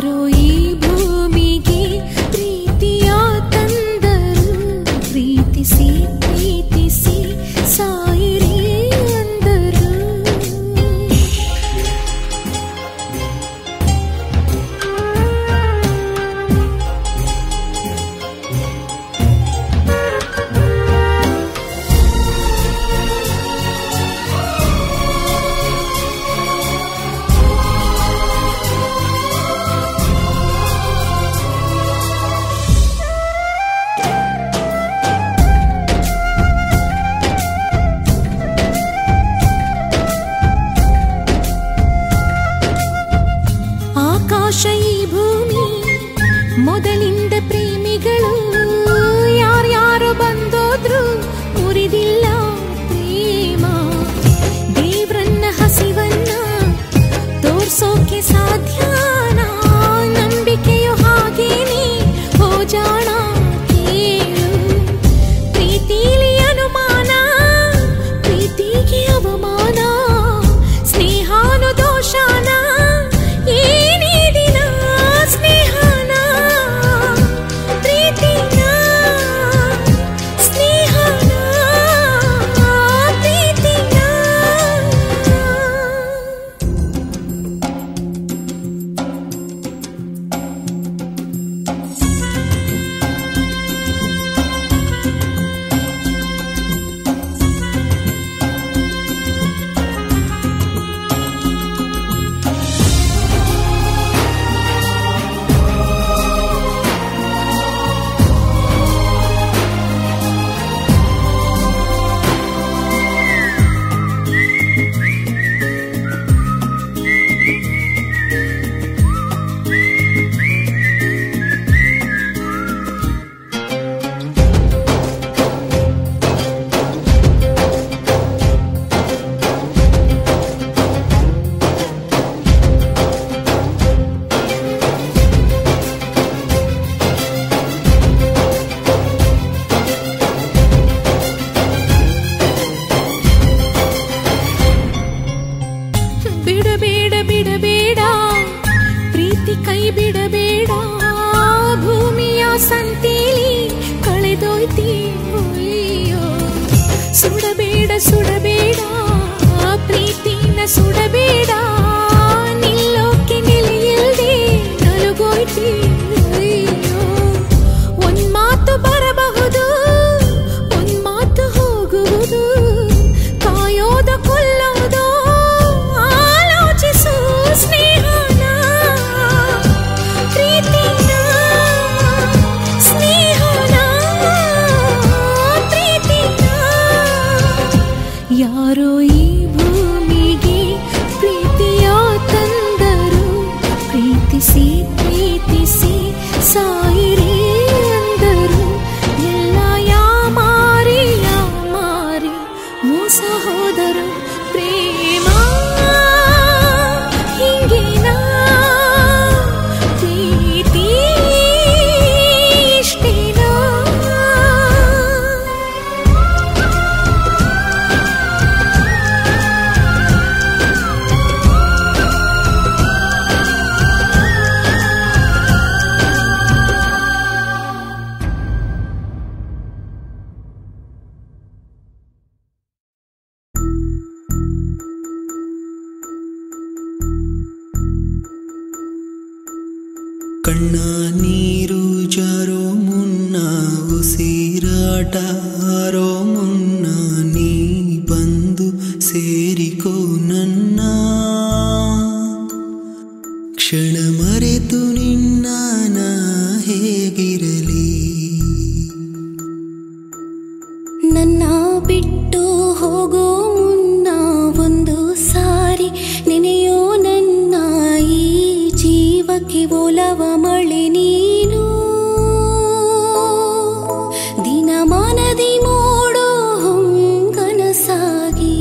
ಯಾರೋ ಈ ಭೂಮಿಗೆ ಪ್ರೀತಿಯ ತಂದರು ಪ್ರೀತಿಸಿ ಪ್ರೀತಿಸಿ ಸಾಯಿರಿ ಅಂದರು ಆಕಾಶ ಈ ಭೂಮಿ ಮೊದಲಿಂದ ಪ್ರೇಮಿಗಳು ಯಾರ್ಯಾರು ಬಂದೋದ್ರು ಮುರಿದಿಲ್ಲ ಪ್ರೇಮ ದೇವ್ರನ್ನ ಹಸಿವನ್ನ ತೋರ್ಸೋಕೆ ಸಾಧ್ಯನಾ ನಂಬಿಕೆಯು ಹಾಗೇನೆ ಹೋ ಜಾಣ ಕೇಳು ಪ್ರೀತಿಲಿ ಅನುಮಾನ ಪ್ರೀತಿಗೆ ಅವಮಾನ ಸ್ನೇಹಾನು ದೋಷಾನ ಏನೇ ದಿನ ಸ್ನೇಹನ ಪ್ರೀತಿನ ಸ್ನೇಹನ ಪ್ರೀತಿನ ಬಿಡಬೇಡ ಬಿಡಬೇಡ ಪ್ರೀತಿ ಕೈ ಬಿಡಬೇಡ ಭೂಮಿಯ ಸಂತೀಲಿ ಕಳೆದೋಯ್ತಿ ಅಯ್ಯೋ ಸುಡಬೇಡ ಸುಡಬೇಡ ಪ್ರೀತಿನ ಸುಡಬೇಡ ನಿಲ್ಲೋಕೆ ನೆಲೆಯಿಲ್ದೆ ನಲುಗೋಯ್ತಿ ಅಯ್ಯೋ ಒಂದ್ ಮಾತು ಬರಬಹುದು ಒಂದ್ ಮಾತು ಹೋಗುವುದು ಕಾಯೋದ ಕೊಲ್ಲೋದು ಆಲೋಚಿಸು ಸ್ನೇಹನ ಪ್ರೀತಿನ ಸ್ನೇಹನ ಪ್ರೀತಿನ ಯಾರೋ ಈ ಭೂಮಿಗೆ ಪ್ರೀತಿಯ ತಂದರು ಪ್ರೀತಿಸಿ ಪ್ರೀತಿಸಿ ಸಾಯಿರಿ ಅಂದರು ಎಲ್ಲ ಯಾಮಾರಿ ಯಾಮಾರಿ ಮೋಸ ಹೋದರು ಪ್ರೇಮ ಹಿಂಗೇನಾ ಪ್ರೀತಿ ಇಷ್ಟೇನಾ ಕಣ್ಣ ನೀರು ಜಾರೋ ಮುನ್ನ ಉಸಿರಾಟ ಆರೋ ಮುನ್ನ ನೀ ಬಂದು ಸೇರಿಕೋ ನನ್ನ ಕ್ಷಣ ಮರೆತು ನಿನ್ನ ನಾ ಹೇಗಿರಲಿ ನನ್ನ ಬಿಟ್ಟು ಹೋಗೋ ಮುನ್ನ ಒಂದು ಸಾರಿ ನೆನೆಯೋ ನನ್ನ ಈ ಜೀವಕ್ಕೆ ಒಲವ ಮಳೆ ನೀನು ದಿನಮಾನದಿ ಮೋಡೋ ಹೊಂಗನಸಾಗಿ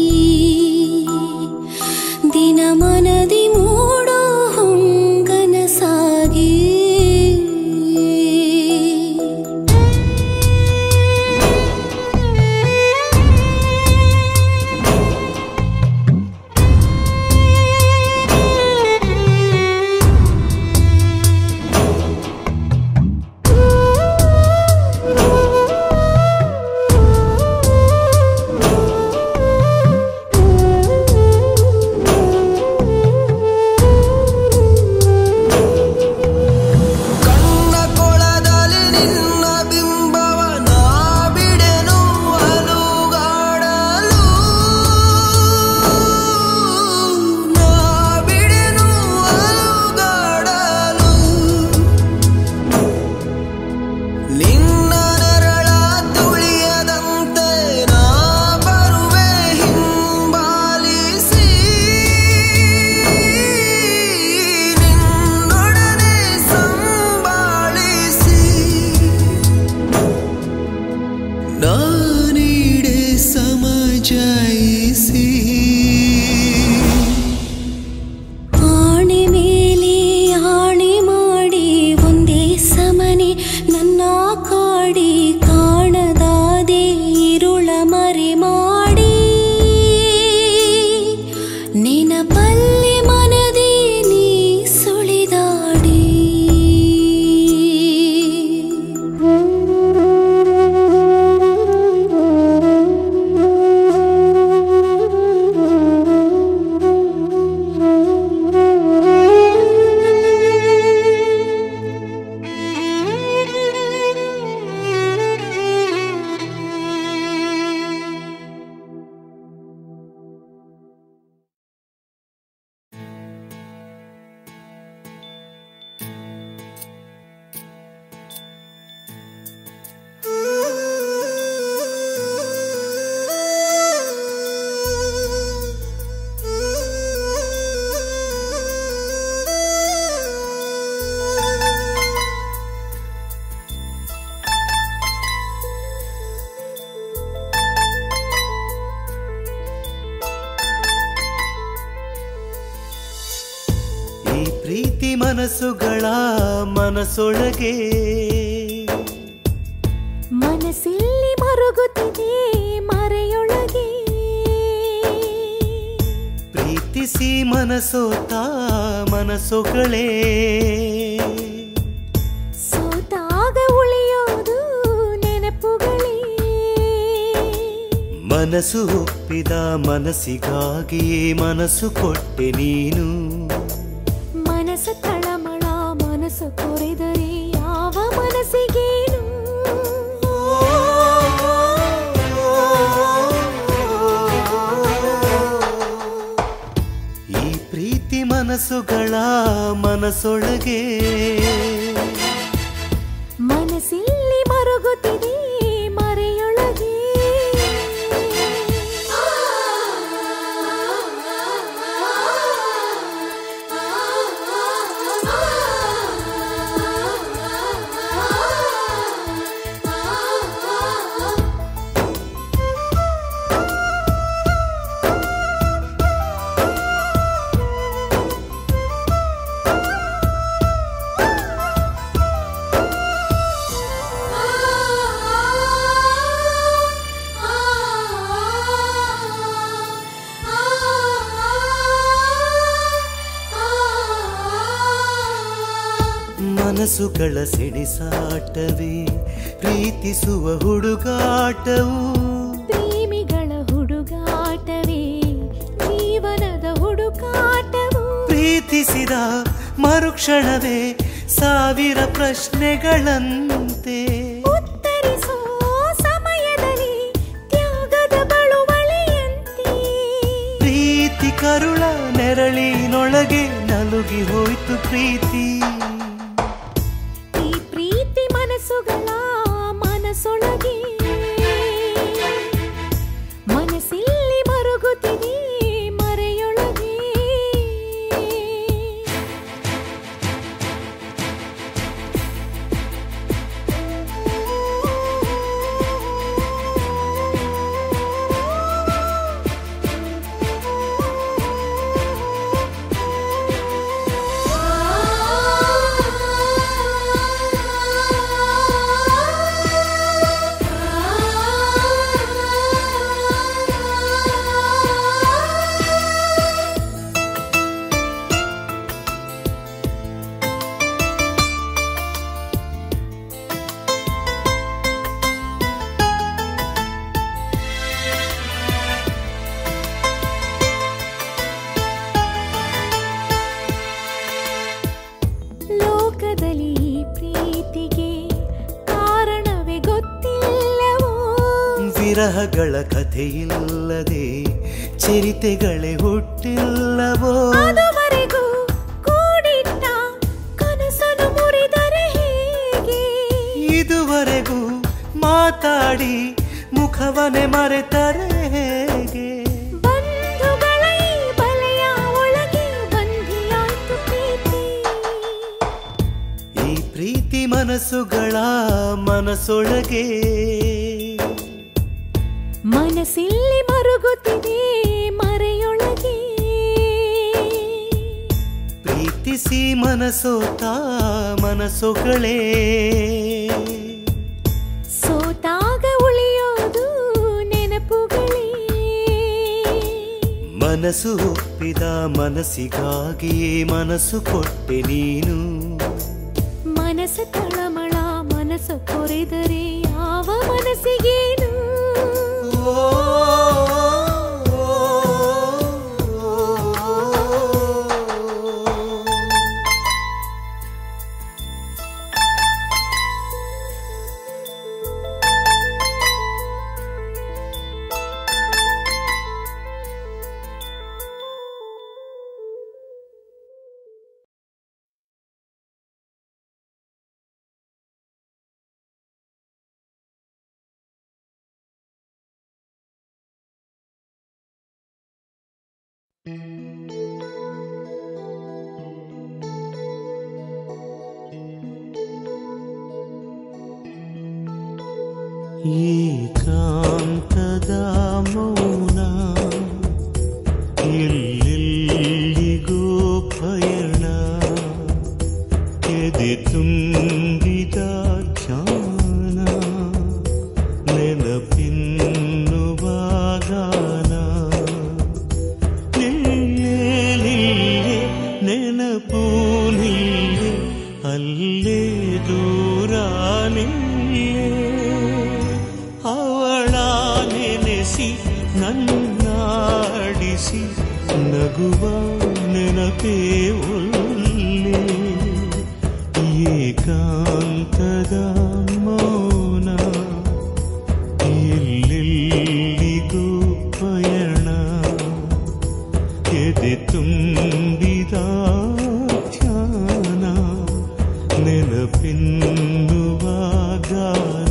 ದಿನಮನದಿ ಮೋಡೋ ಹೊಂಗನಸಾಗಿ ಮನಸ್ಸುಗಳ ಮನಸ್ಸೊಳಗೆ ಮನಸ್ಸಿಲ್ಲಿ ಮರುಗುತ್ತಿದೆ ಮರೆಯೊಳಗೆ ಪ್ರೀತಿಸಿ ಮನಸೋತ ಮನಸ್ಸುಗಳೇ ಸೋತಾಗ ಉಳಿಯೋದು ನೆನಪುಗಳೇ ಮನಸ್ಸು ಒಪ್ಪಿದ ಮನಸ್ಸಿಗಾಗಿಯೇ ಮನಸ್ಸು ಕೊಟ್ಟೆ ನೀನು ಮನಸ್ಸು ತಳಮಳ ಮನಸ್ಸು ಕೊರೆದರೆ ಯಾವ ಮನಸ್ಸಿಗೇನು ಈ ಪ್ರೀತಿ ಮನಸ್ಸುಗಳ ಮನಸ್ಸೊಳಗೆ ಮನಸ್ಸಿಲ್ಲಿ ಮರುಗುತ್ತಿದೆ ಮರೆಯೊಳಗೆ ಮನಸ್ಸುಗಳ ಸೆಣಸಾಟವೇ ಪ್ರೀತಿಸುವ ಹುಡುಗಾಟವು ಪ್ರೇಮಿಗಳ ಹುಡುಗಾಟವೇ ಜೀವನದ ಹುಡುಕಾಟವು ಪ್ರೀತಿಸಿದ ಮರುಕ್ಷಣವೇ ಸಾವಿರ ಪ್ರಶ್ನೆಗಳಂತೆ ಉತ್ತರಿಸೋ ಸಮಯದಲ್ಲಿ ತ್ಯಾಗದ ಬಳುವಳಿಯಂತೆ ಪ್ರೀತಿ ಕರುಳ ನೆರಳಿನೊಳಗೆ ನಲುಗಿ ಹೋಯ್ತು ಪ್ರೀತಿ ಈ ಪ್ರೀತಿ ಮನಸ್ಸುಗಳ ಮನಸ್ಸೊಳಗೆ ಮನಸ್ಸಿಲ್ಲಿ ಮರುಗುತ್ತಿದೆ ಮರೆಯೊಳಗೆ ಲೋಕದಲ್ಲಿ ಈ ಪ್ರೀತಿಗೆ ಕಾರಣವೇ ಗೊತ್ತಿಲ್ಲವೋ ವಿರಹಗಳ ಕಥೆಯಿಲ್ಲದೆ ಚರಿತೆಗಳೇ ಹುಟ್ಟಿಲ್ಲವೋ ಅದುವರೆಗೂ ಕೂಡಿಟ್ಟ ಕನಸನ್ನು ಮುರಿದರೆ ಹೇಗೆ ಇದುವರೆಗೂ ಮಾತಾಡಿ ಮುಖವನೆ ಮರೆತರೆ ಹೇಗೆ ಬಂಧುಗಳ ಈ ಬಲೆಯ ಒಳಗೆ ಬಂಧಿಯಾಯ್ತು ಪ್ರೀತಿ ಈ ಪ್ರೀತಿ ಮನಸ್ಸುಗಳ ಮನಸ್ಸೊಳಗೆ ಮನಸ್ಸಿಲ್ಲಿ ಮರುಗುತ್ತಿದೆ ಮರೆಯೊಳಗೆ ಪ್ರೀತಿಸಿ ಮನಸೋತ ಮನಸ್ಸುಗಳೇ ಸೋತಾಗ ಉಳಿಯೋದು ನೆನಪುಗಳೇ ಮನಸ್ಸು ಒಪ್ಪಿದ ಮನಸ್ಸಿಗಾಗಿಯೇ ಮನಸ್ಸು ಕೊಟ್ಟೆ ನೀನು ಮನಸ್ಸು ತಳಮಳ ಮನಸ್ಸು ಕೊರೆದರೆ ಯಾವ ಮನಸ್ಸಿಗೇನು ಏಕಾಂತದ ಮೌನ ಎಲ್ಲೆಲ್ಲಿಗೋ ಪಯಣ ಎದೆ ತುಂಬಿದ ಧ್ಯಾನ ನೆನಪಿನ್ನುವ ಗಾನ ನಿಲ್ಲೇ ನಿಲ್ಲೇ ನೆನಪು ನಿಲ್ಲೇ ಅಲ್ಲೇ ದೂರ ನಿಲ್ಲೇ ಅವಳ ನೆನೆಸಿ ನನ್ನಾಡಿಸಿ ನಗುವ ನೆನಪೇ ಒಲ್ಲೆ ಏಕಾಂತದ ಮೌನ ಎಲ್ಲೆಲ್ಲಿಗೂ ಪಯಣ ಎದೆ ತುಂಬಿದ ಧ್ಯಾನ ನೆನಪಿನ್ನುವ ಗಾನ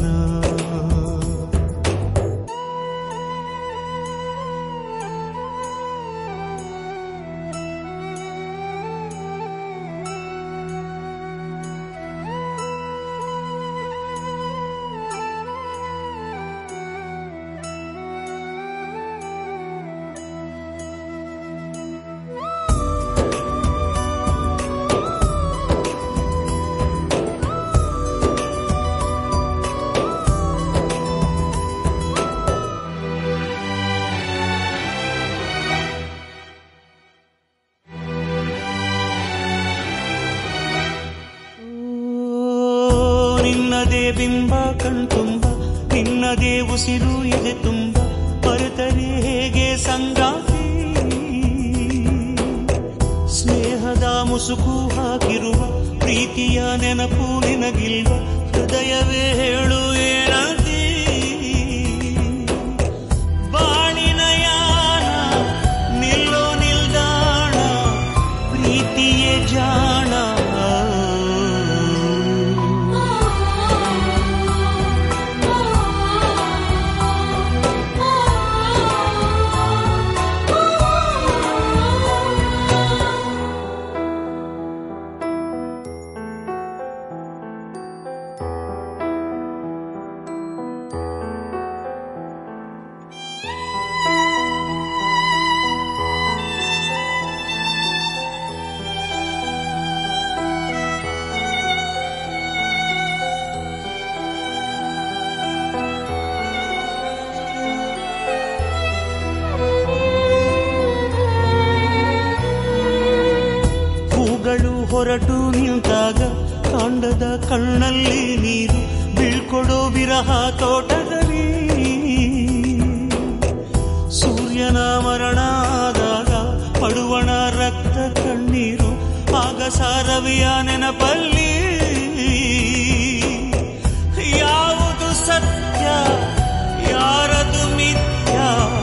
ಓ, ನಿನ್ನದೇ ಬಿಂಬ ಕಣ್ತುಂಬ ನಿನ್ನದೇ ಉಸಿರು ಎದೆ ತುಂಬ ಮರೆತರೆ ಹೇಗೆ ಸಂಗಾತಿ ಸ್ನೇಹದ ಮುಸುಕು ಹಾಕಿರುವ ಪ್ರೀತಿಯ ನೆನಪು ನಿನಗಿಲ್ವ ಹೃದಯವೇ ಹೇಳು ಏನಂತೀ ಬಾಳಿನ ಯಾನ ನಿಲ್ಲೋ ನಿಲ್ದಾಣ ಪ್ರೀತಿಯೇ ಜಾಣ ಹೂಗಳು ಹೊರಟು ನಿಂತಾಗ ಕಾಂಡದ ಕಣ್ಣಲ್ಲಿ ನೀರು ಬೀಳ್ಕೊಡೋ ವಿರಹ ತೋಟದಲ್ಲಿ ಸೂರ್ಯನ ಮರಣ ಆದಾಗ ಪಡುವಣ ರಕ್ತ ಕಣ್ಣೀರು ಆಗ ಸಾರವಿಯ ನೆನಪಲ್ಲಿ ಯಾವುದು ಸತ್ಯ ಯಾರದು ಮಿಥ್ಯ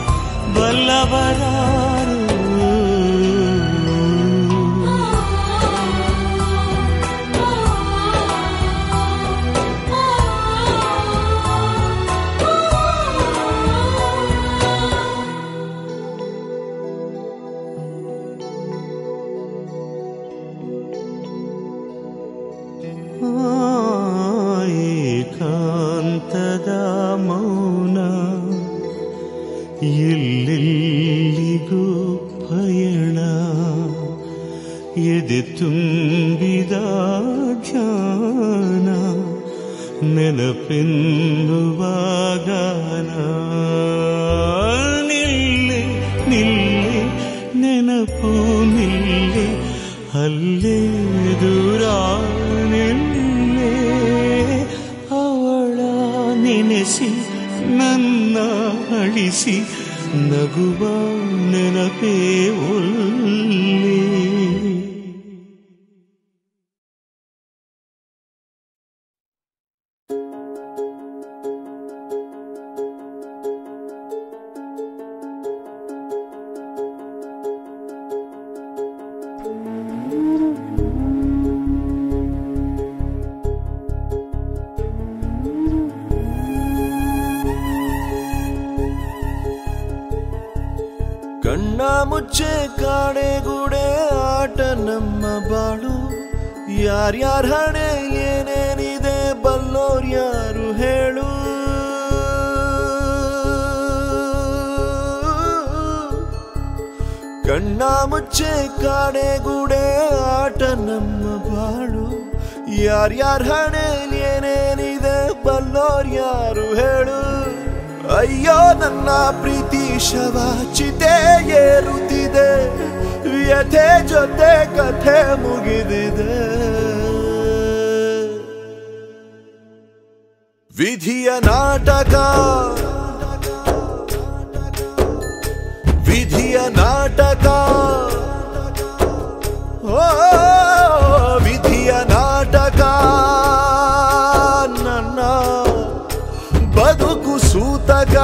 ಬಲ್ಲವರಾರು ಏಕಾಂತದ ಮೌನ ಎಲ್ಲೆಲ್ಲಿಗೂ ಪಯಣ ಎದೆ ತುಂಬಿದ ಧ್ಯಾನ ನೆನಪೆನ್ನುವ ಗಾನ ನಿಲ್ಲೆ ನಿಲ್ಲೆ ನೆನಪು ನಿಲ್ಲೆ ಅಲ್ಲೇ ದೂರ ನಿಲ್ಲೆ ಅವಳ ನೆನೆಸಿ ನನ್ನ ಅಳಿಸಿ ನಗುವ ನೆನಪೇ ಒಲ್ಲೆ ಕಣ್ಣ ಮುಚ್ಚೆ ಕಾಡೆಗೂಡೆ ಆಟ ನಮ್ಮ ಬಾಳು ಯಾರ್ಯಾರ ಹಣೆ ಏನೇನಿದೆ ಬಲ್ಲೋರ್ ಯಾರು ಹೇಳು ಕಣ್ಣ ಮುಚ್ಚೆ ಕಾಡೆಗೂಡೆ ಆಟ ನಮ್ಮ ಬಾಳು ಯಾರ್ಯಾರ ಹಣೆಯಲ್ಲಿ ಏನೇನಿದೆ ಬಲ್ಲೋರ್ ಯಾರು ಹೇಳು ಅಯ್ಯೋ ನನ್ನ ಪ್ರೀತಿ ಶವ ಚಿತೆ ಏರುತ್ತಿದೆ ವ್ಯಥೆ ಜೊತೆ ಕಥೆ ಮುಗಿದಿದೆ ವಿಧಿಯ ನಾಟಕ ವಿಧಿಯ ನಾಟಕ ಓ ವಿಧಿಯ ನಾಟಕ ನನ್ನ ಬದುಕು ಸೂತಕ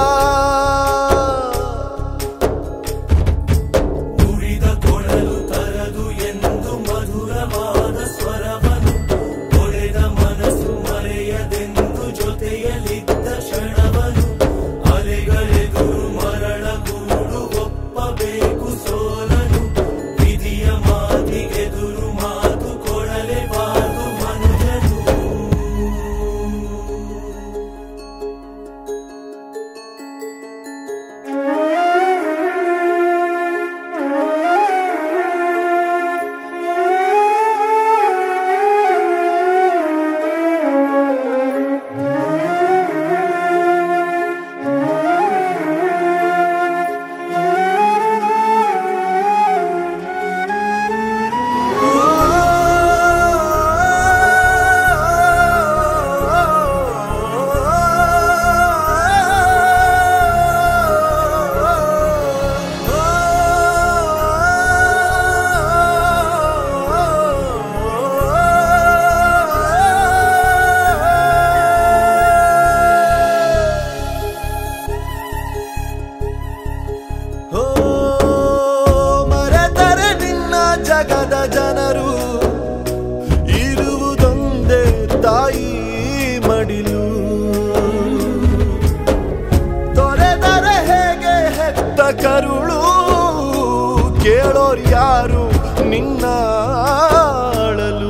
ಉರಿದ ಕೊಳಲು ತರದು ಎಂದು ಮಧುರವಾದ ಸ್ವರವನು ಕೊಳೆದ ಮನಸ್ಸು ಮರೆಯದೆಂದು ಜೊತೆಯಲಿದ್ದ ಕ್ಷಣವನು ಅಲೆಗಳೆದುರು ಮರಳ ಗೂಡು ಒಪ್ಪಬೇಕು ಸೋಲನು ವಿಧಿಯ ಮಾತಿಗೆದುರು ಮಾತು ಕೊಡಲೇಬಾರದು ಮನುಜನು ಓ ಮರೆತರೆ ನಿನ್ನ ಜಗದ ಜನರು ಇರುವುದೊಂದೇ ತಾಯಿ ಮಡಿಲು ತೊರೆದರೆ ಹೇಗೆ ಹೆತ್ತ ಕರುಳು ಕೇಳೋರ್ ಯಾರು ನಿನ್ನ ಅಳಲು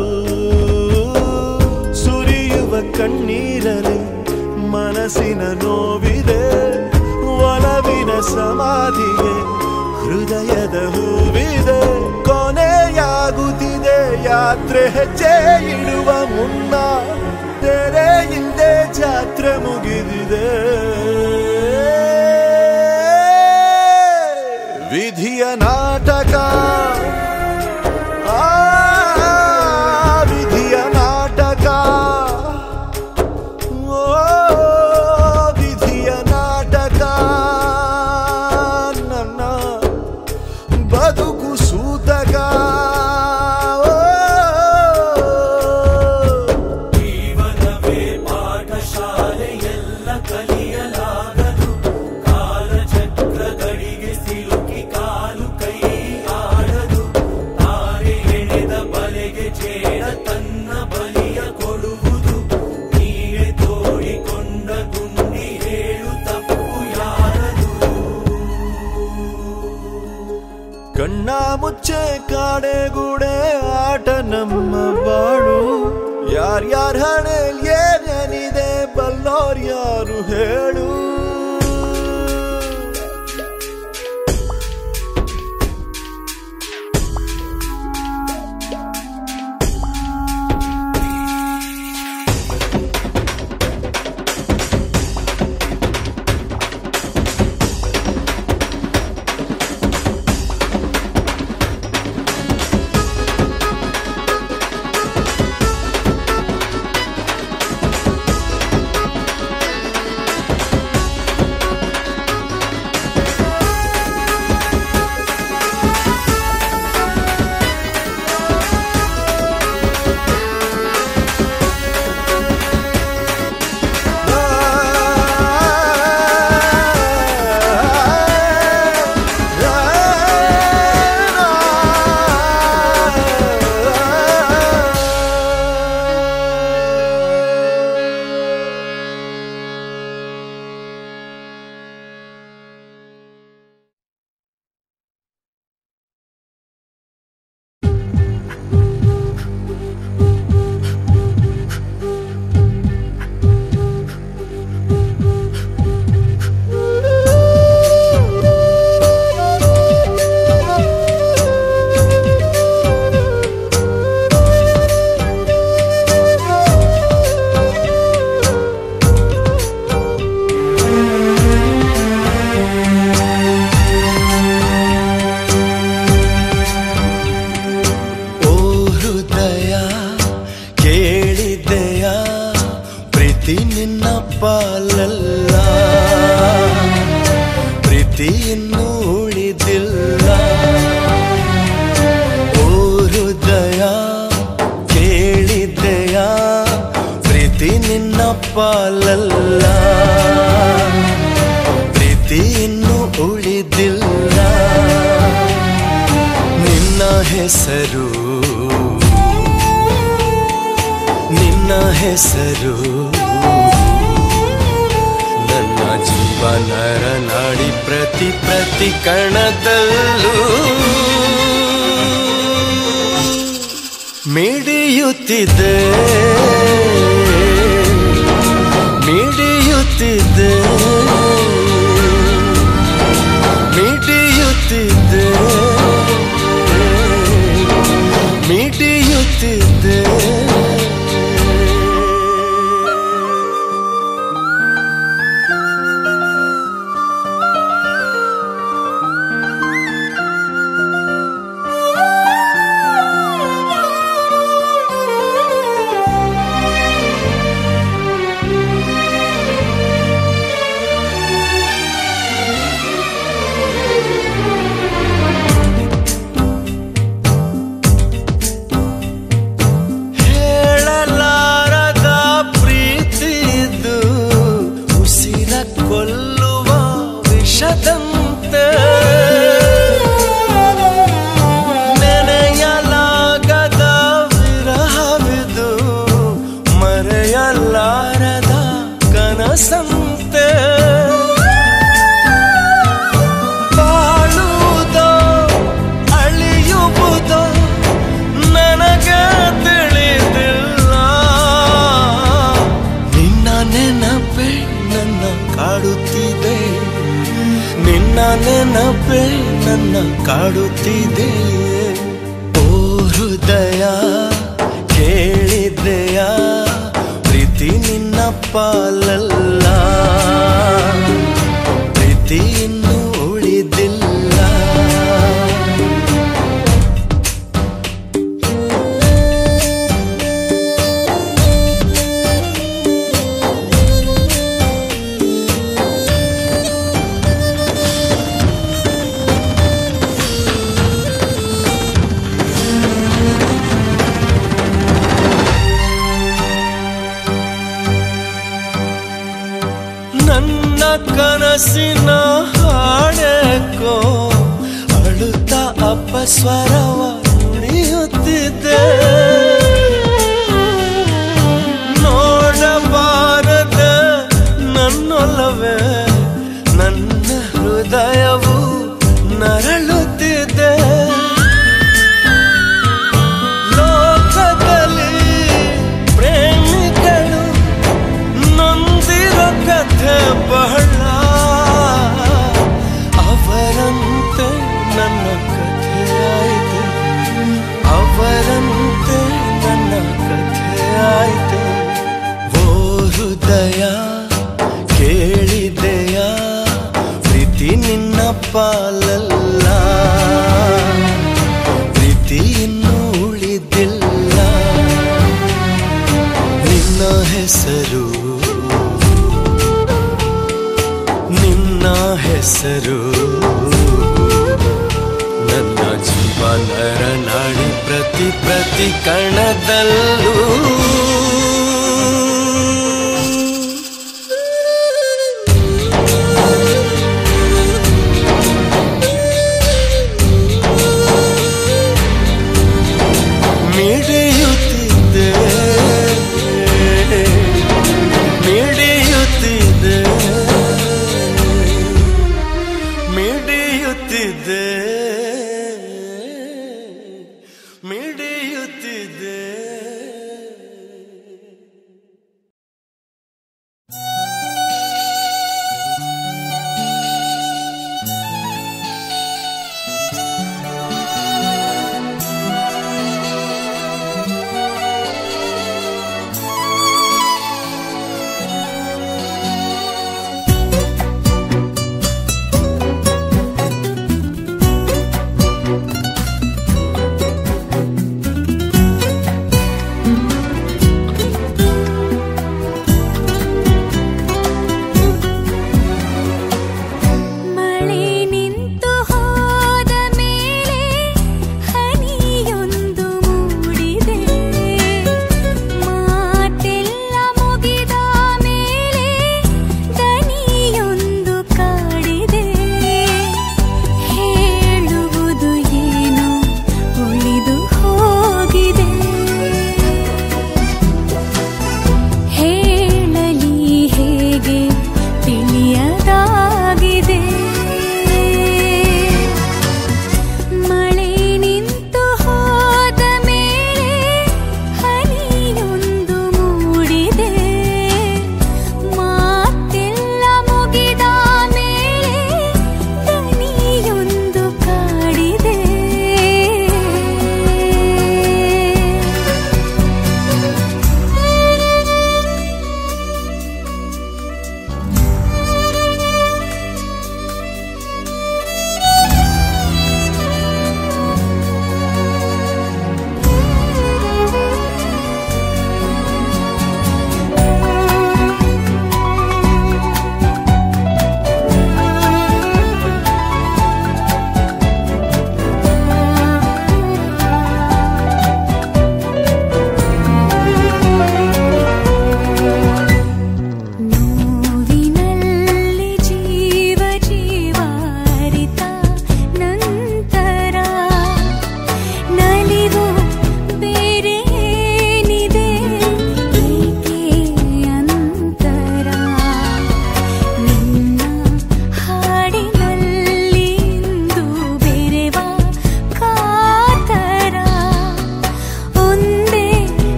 ಸುರಿಯುವ ಕಣ್ಣೀರಲಿ ಮನಸ್ಸಿನ ನೋವಿದೆ ಒಲವಿನ ಸಮಾಧಿಗೆ ಹೃದಯದ ಹೂವಿದೆ ಕೊನೆಯಾಗುತ್ತಿದೆ ಯಾತ್ರೆ ಹೆಜ್ಜೆ ಇಡುವ ಮುನ್ನ ತೆರೆ ಹಿಂದೆ ಜಾತ್ರೆ ಮುಗಿದಿದೆ ವಿಧಿಯ ನಾಟಕ ಆ ವಿಧಿಯ ನಾಟಕ ಓ ವಿಧಿಯ ನಾಟಕ ನನ್ನ ಬದುಕು ಸೂತಕ ಓ, ಜೀವನವೇ ಪಾಠಶಾಲೆ ಎಲ್ಲ ಕಲಿಯಲಾಗದು ಕಾಲಚಕ್ರಗಳಿಗೆ ಸಿಲುಕಿ ಕಾಲು ಕೈ ಆಡದು ತಾರೆ ಎಳೆದ ಬಲೆಗೆ ಚೇಡ ತನ್ನ ಬಲಿಯ ಕೊಡುವುದು ನೀಡೆ ತೋಡಿಕೊಂಡ ಗುಂಡಿ ಹೇಳು ತಪ್ಪು ಯಾರದು ಕಣ್ಣ ಮುಚ್ಚೆ ಕಾಡೆಗೂಡೆ ಆಟ ನಮ್ಮ ಬಾಳು ಯಾರ್ಯಾರ ಹಣೆಲ್ ಏನೇನಿದೆ ಬಲ್ಲೋರ್ ಯಾರು ಹೇಳು ಪಾಲಲ್ಲ ಪ್ರೀತಿ ಇನ್ನೂ ಉಳಿದಿಲ್ಲ ಓ ಹೃದಯ ಕೇಳಿದೆಯ ಪ್ರೀತಿ ನಿನ್ನ ಪಾಲಲ್ಲ ಪ್ರೀತಿ ಇನ್ನೂ ಉಳಿದಿಲ್ಲ ನಿನ್ನ ಹೆಸರು ನಿನ್ನ ಹೆಸರು ನನ್ನ ಜೀವನರ ನಾಡಿ ಪ್ರತಿ ಪ್ರತಿ ಕಣದಲ್ಲೂ ಮಿಡಿಯುತ್ತಿದೆ ಮಿಡಿಯುತ್ತಿದೆ ಮಿಡಿಯುತ್ತಿದೆ ಮಿಡಿಯುತ್ತಿದೆ ಹೇಳಲಾರದ ಪ್ರೀತಿದು ಉಸಿರ ಕೊಲ್ಲುವ ವಿಷದಂತೆ ನೆನೆಯಲಾಗದ ವಿರಹವಿದು ಮರೆಯಲಾರದ ಕನಸಂತೆ ಬಾಳುವುದೋ ಅಳಿಯುವುದೋ ನನಗೆ ತಿಳಿದಿಲ್ಲ ನಿನ್ನ ನೆನಪೆ ನನ್ನ ಕಾಡುತ್ತಿದೆ ನಿನ್ನ ನೆನಪೆ ನನ್ನ ಕಾಡುತ್ತಿದೆ ಓ ಹೃದಯ ಕೇಳಿದೆಯ ಪ್ರೀತಿ ನಿನ್ನ ಪಾಲಲ್ಲ ಪ್ರೀತಿ ಇನ್ನೂ ಉಳಿದಿಲ್ಲ ನನ್ನ ಕನಸಿನ ಹಾಡೇಕೋ ಅಳುತ್ತ ಅಪಸ್ವರವ ನುಡಿಯುತ್ತಿದ್ದೆ ನೋಡಬಾರದ ನನ್ನೊಲವೇ ನನ್ನ ಹೃದಯವು ನರಳುತ್ತಿದೆ ಲೋಕದಲ್ಲಿ ಪ್ರೇಮಿಗಳು ನೊಂದಿರೋ ಕಥೆ ಬಹಳ ಅವರಂತೆ ನನ್ನ ಕಥೆಯಾಯಿತು ಅವರಂತೆ ನನ್ನ ಕಥೆಯಾಯಿತು ಓ ಹೃದಯ ಕೇಳಿದೆಯ ಪ್ರೀತಿ ನಿನ್ನ ಪಾಲಲ್ಲ ಪ್ರೀತಿ ಇನ್ನೂ ಉಳಿದಿಲ್ಲ ನಿನ್ನ ಹೆಸರು ನಿನ್ನ ಹೆಸರು ನನ್ನ ಜೀವನರ ನಾಡಿ ಪ್ರತಿ ಪ್ರತಿ ಕಣದಲ್ಲೂ ಮಿಡಿಯುತ್ತಿದ್ದೆ ಮಿಡಿಯುತ್ತಿದ್ದೆ ಮಿಡಿಯುತ್ತಿದ್ದೆ ಮಿಡಿಯುತ್ತಿದ್ದೆ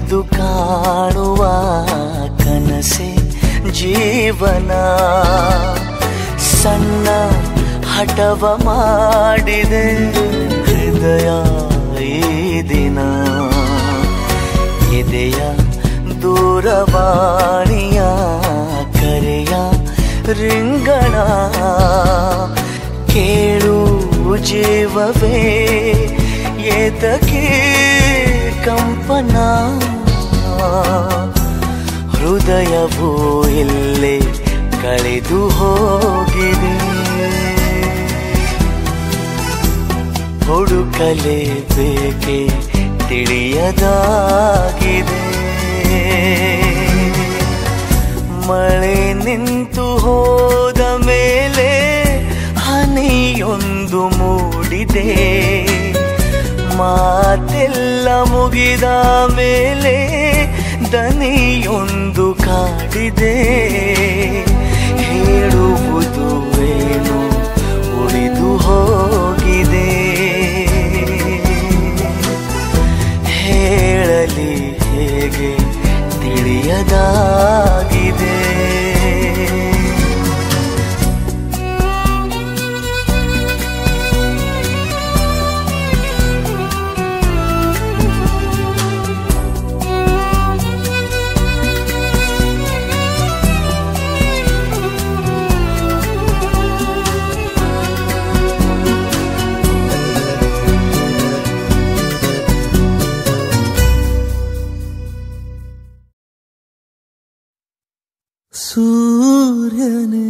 ಎಂದು ಕಾಣುವ ಕನಸೆ ಜೀವನ ಸಣ್ಣ ಹಠವ ಮಾಡಿದೆ ಹೃದಯ ಈ ದಿನ ಎದೆಯ ದೂರವಾಣಿಯ ಕರೆಯ ರಿಂಗಣ ಕೇಳು ಜೀವವೇ ಏತಕ್ಕೆ ಕಂಪನ ಹೃದಯವು ಎಲ್ಲೇ ಕಳೆದು ಹೋಗಿದೆ ಹುಡುಕಲೇಬೇಕೆ ತಿಳಿಯದಾಗಿದೆ ಮಳೆ ನಿಂತು ಹೋದ ಮೇಲೆ ಹನಿಯೊಂದು ಮೂಡಿದೆ ಮಾತೆಲ್ಲ ಮುಗಿದ ಮೇಲೆ ದನಿಯೊಂದು ಕಾಡಿದೆ ಹೇಳುವುದು ಏನು ಉಳಿದು ಹೋಗಿದೆ ಹೇಳಲಿ ಹೇಗೆ ತಿಳಿಯದಾಗಿದೆ ಸೂರ್ಯನೇ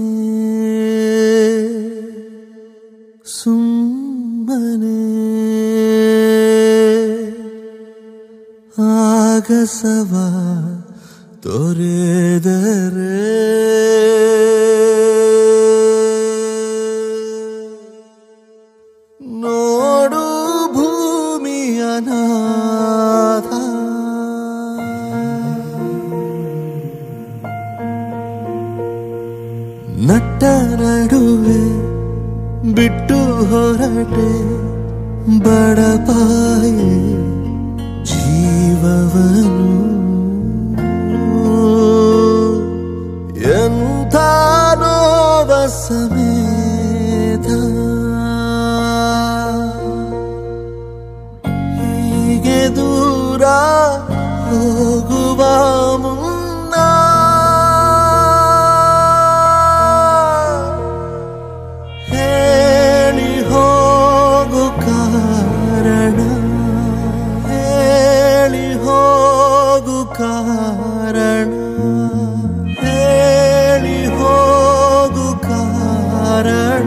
ಸುಮ್ಮನೆ ಆಗಸವ ತೊರೆದರೆ ನೋಡು ಭೂಮಿಯ ನಾಥ ನಟ್ಟ ನಡುವೆ ಬಿಟ್ಟು ಹೊರಟೆ ಬಡಪಾಯಿ ಜೀವವನು ಎಂಥ ನೋವ ಸಮೇತ ಹೀಗೆ ದೂರ ಹೋಗುವ ಮುನ್ನ ಹೇಳಿ ಹೋಗು ಕಾರಣ ಹೇಳಿ ಹೋಗು ಕಾರಣ ಹೇಳಿ ಹೋಗು ಕಾರಣ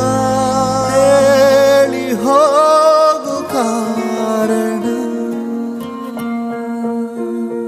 ಹೇಳಿ ಹೋಗು ಕಾರಣ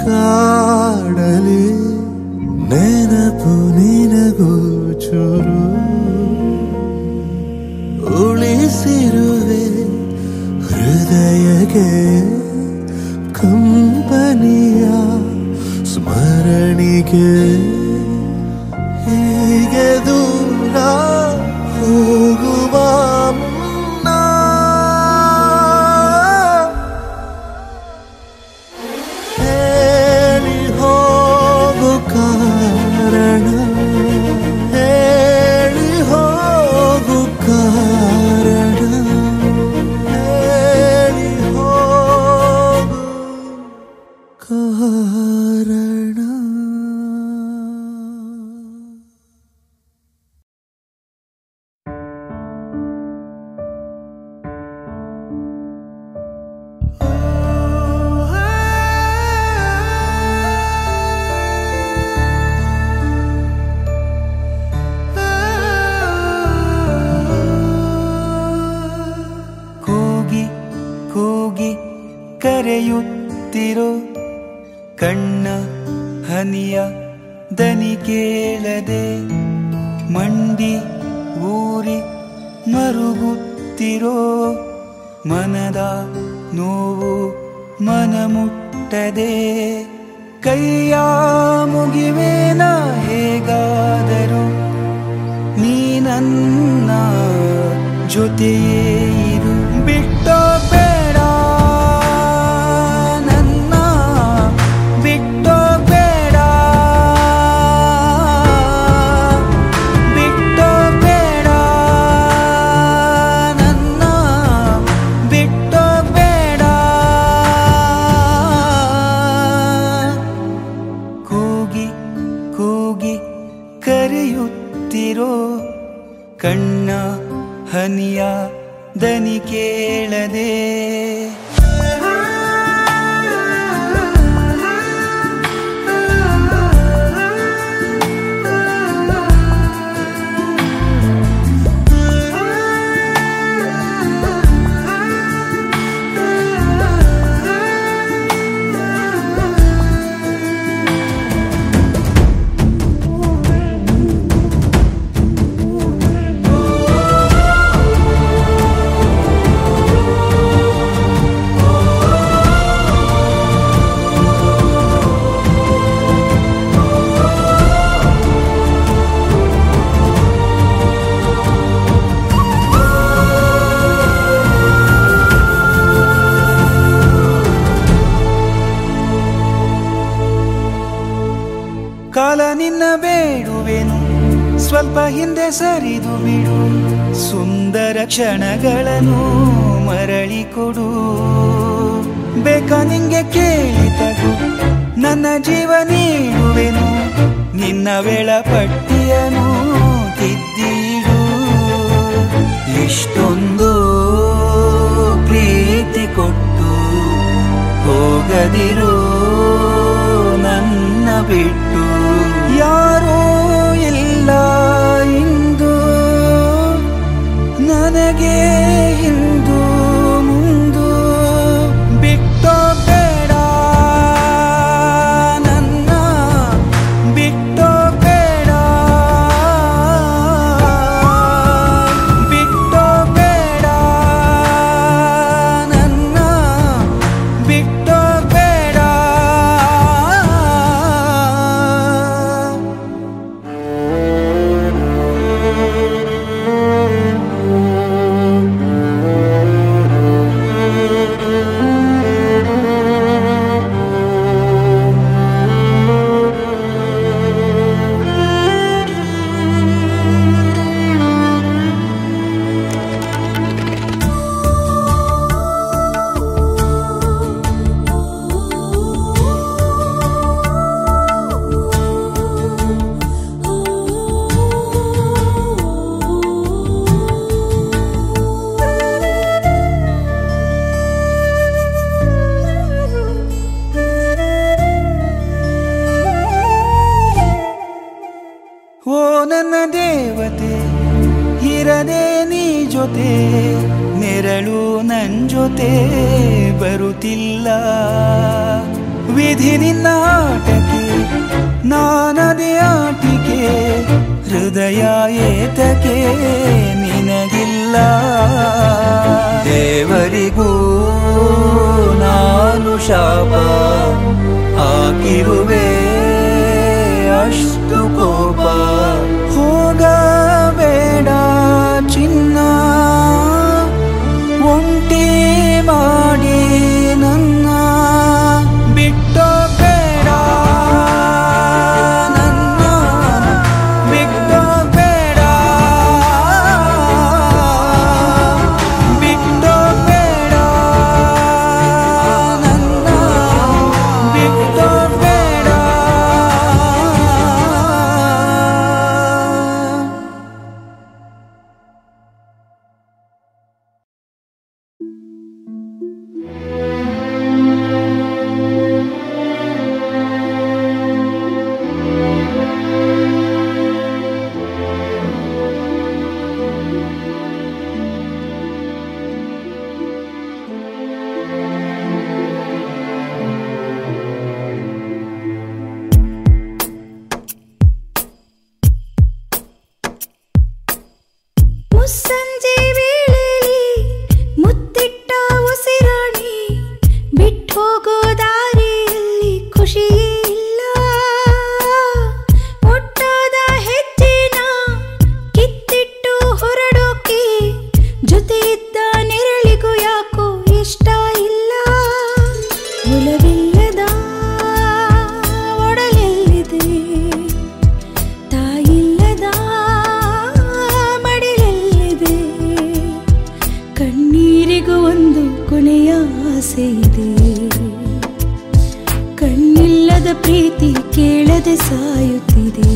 ಕಾಡಲಿ ನೆನಪು ನಿನಗೂ ಚೂರು ಉಳಿಸಿರುವೆ ಹೃದಯಕ್ಕೆ ಕಂಪನಿಯ ಸ್ಮರಣಿಗೆ ಹೀಗೆ ದೂರ ಹೋಗುವ ಮುನ್ನ ಹೇಳಿ ಹೋಗು ಕಾರಣ ಹೇಳಿ ಹೋಗು ಕಾರಣ ಹೇಳಿ ಹೋಗು ಕಾರಣ ಕೂಗಿ ಕೂಗಿ ಕರೆಯುತ್ತಿರೋ ಕಣ್ಣ ಹನಿಯ ದನಿ ಕೇಳದೆ ಮಂಡಿ ಊರಿ ಮರುಗುತ್ತಿರೋ ಮನದ ನೋವು ಮನ ಮುಟ್ಟದೆ ಕೈಯ ಮುಗಿವೇನ ಹೇಗಾದರೂ ನೀ ನನ್ನ ಜೊತೆಯೇ ಇರು ಬಿಟ್ಟೋ ಬೇಡ ನನ್ನ ಬಿಟ್ಟೋ ಬೇಡ ಬಿಟ್ಟೋ ಬೇಡ ನನ್ನ ಬಿಟ್ಟೋ ಬೇಡ ಕೂಗಿ ಕೂಗಿ ಕರೆಯುತ್ತಿರೋ ಕಣ್ಣ ಹನಿಯ ದನಿ ಕೇಳದೆ ಕಾಲ ನಿನ್ನ ಬೇಡುವೆನು ಸ್ವಲ್ಪ ಹಿಂದೆ ಸರಿದು ಬಿಡು ಸುಂದರ ಕ್ಷಣಗಳನ್ನು ಮರಳಿ ಕೊಡು ಬೇಕ ನಿಂಗೆ ಕೇಳಿತಗು ನನ್ನ ಜೀವ ನೀಡುವೆನು ನಿನ್ನ ವೇಳಪಟ್ಟಿಯನು ತಿದ್ದಿಡು ಇಷ್ಟೊಂದು ಪ್ರೀತಿ ಕೊಟ್ಟು ಹೋಗದಿರು ನನ್ನ ಬಿಟ್ಟು ಯಾರೂ ಇಲ್ಲ ಇಂದು ನನಗೆ ಹಿಂದು ಮುಂದು ಬಿಟ್ಟೋ ಬೇಡ ನನ್ನ ಬಿಟ್ಟೋ ಬೇಡ ಬಿಟ್ಟೋ ಬೇಡ ನನ್ನ ಬಿಟ್ಟೋ ಬೇಡ ಓ ನನ್ನ ದೇವತೆ ಇರದೆ ನೀ ಜೊತೆ ನೆರಳು ನನ್ ಜೊತೆ ಬರುತ್ತಿಲ್ಲ ವಿಧಿ ನಿನ್ನ ಆಟಕ್ಕೆ ನಾನದೇ ಆಟಿಕೆ ಹೃದಯ ಏತಕ್ಕೆ ನಿನಗಿಲ್ಲ ದೇವರಿಗೂ ನಾನು ಶಾಪ ಹಾಕಿರುವೆ ಅಷ್ಟು ಕೋಪ ಹೋಗಬೇಡ ಚಿನ್ನ ಒಂಟಿ ಮಾಡಿ ನನ್ನ ಬಿಟ್ಟು ಬೇಡ ನನ್ನ ಬಿಟ್ಟು ಬೇಡ ಬಿಟ್ಟು ಬೇಡ ನನ್ನ ಬಿಟ್ಟು ಬೇಡ ಮುಸ್ಸಂಜೆ ವೇಳೆಯಲ್ಲಿ ಮುತ್ತಿಟ್ಟ ಉಸಿರಾಣಿ ಬಿಟ್ಟು ಹೋಗೋ ದಾರಿಯಲ್ಲಿ ಖುಷಿಯೇ ಇಲ್ಲ ಒಟ್ಟಾದ ಹೆಜ್ಜೆನ ಕಿತ್ತಿಟ್ಟು ಹೊರಡೋಕೆ ಜೊತೆ ಇದ್ದ ನೆರಳಿಗೂ ಯಾಕೋ ಇಷ್ಟ ಇಲ್ಲ ಒಲವಿಲ್ಲದ ಒಡಲೆಲ್ಲಿದೆ ತಾಯಿಲ್ಲದ ಮಡಿಲಲ್ಲಿದೆ ಕಣ್ಣೀರಿಗೂ ಒಂದು ಕೊನೆಯ ಆಸೆ ಇದೆ ಕಣ್ಣಿಲ್ಲದ ಪ್ರೀತಿ ಕೇಳದೆ ಸಾಯುತ್ತಿದೆ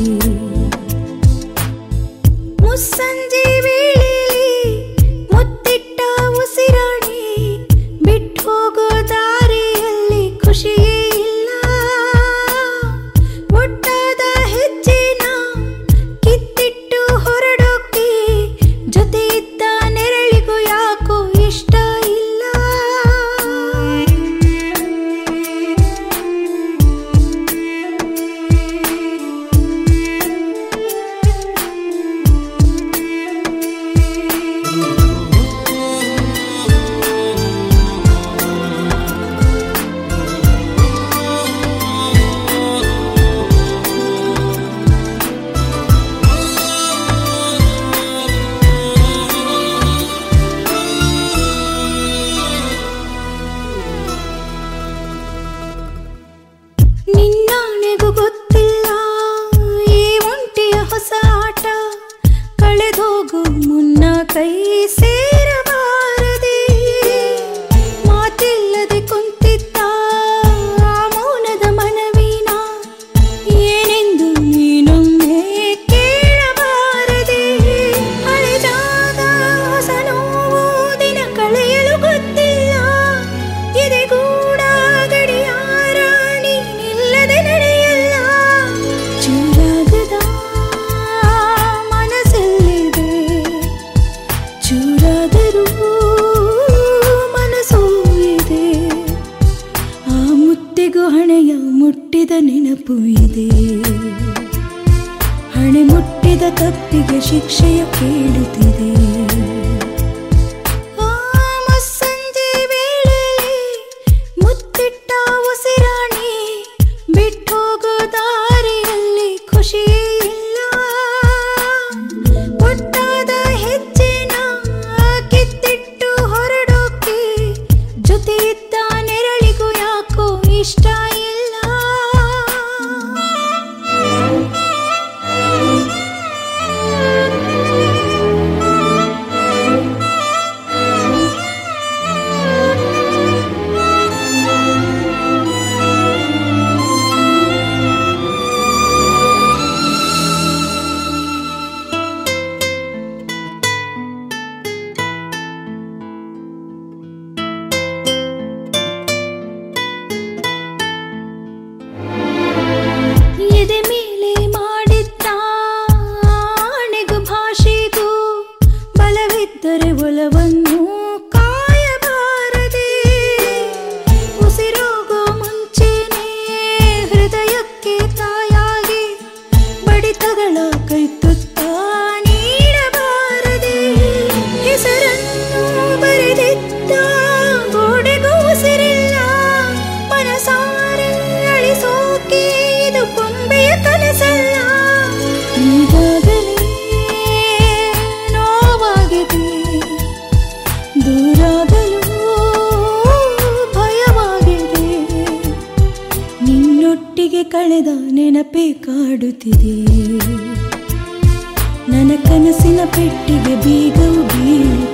ಮುಸ್ಸಂಜೆ ವೇಳೆಯಲ್ಲಿ ಮುತ್ತಿಟ್ಟ ಉಸಿರಾಣಿ ಬಿಟ್ಟು ಹೋಗೋ ದಾರಿಯಲ್ಲಿ ಖುಷಿಯೇ ಇಲ್ಲ ಒಟ್ಟಾದ ಹೆಜ್ಜೆನ ಕಿತ್ತಿಟ್ಟು ಹೊರಡೋಕೆ ಜೊತೆ ಇದ್ದ ನೆರಳಿಗೂ ಯಾಕೋ ಇಷ್ಟ ಇಲ್ಲ ನಿನ್ನಾಣೆಗೂ ಗೊತ್ತಿಲ್ಲ ಈ ಒಂಟಿಯ ಹೊಸ ಆಟ ಕಳೆದೋಗು ಮುನ್ನ ಕೈ ಸೇರಬಾರದೆ ಮಾತಿಲ್ಲದೆ ಕುಂತಿದ್ದ ಆ ಮೌನದ ಮನವಿನ ಏನೆಂದು ನೀನೊಮ್ಮೆ ಕೇಳಬಾರದೆ ಅಳೆದಾಗ ಹೊಸ ನೋವು ದಿನ ಕಳೆಯಲು ಗೊತ್ತಿಲ್ಲ ಎದೆಗೂಡ ಗಡಿಯಾರ ನೀನಿಲ್ಲದೆ ನಡೆಯಲ್ಲ ಚೂರಾಗದ ಮನಸ್ಸಲ್ಲಿದೆ ಚೂರಾದರೂ ಮನಸ್ಸು ಇದೆ ಆ ಮುತ್ತಿಗೂ ಹಣೆಯ ಮುಟ್ಟಿದ ನೆನಪು ಇದೆ ಹಣೆ ಮುಟ್ಟಿದ ತಪ್ಪಿಗೆ ಶಿಕ್ಷೆಯ ಕೇಳುತ್ತಿದೆ ಆ ಮುಸ್ಸಂಜೆ ವೇಳೆಯಲ್ಲಿ ಮುತ್ತಿಟ್ಟ ಉಸಿರಾಣಿ ಬಿಟ್ಟು ಹೋಗೋ ದಾರಿಯಲ್ಲಿ ಖುಷಿಯೇ ಇಲ್ಲ ಒಟ್ಟಾದ ಹೆಜ್ಜೆನ ಕಿತ್ತಿಟ್ಟು ಹೊರಡೋಕೆ ಜೊತೆ ಇದ್ದ ನೆರಳಿಗೂ ಯಾಕೋ ಇಷ್ಟ ಇಲ್ಲ ಒಟ್ಟಿಗೆ ಕಳೆದ ನೆನಪೇ ಕಾಡುತ್ತಿದೆ ನನ್ನ ಕನಸಿನ ಪೆಟ್ಟಿಗೆ ಬೀಗವು ಬೀಳುತ್ತಿದೆ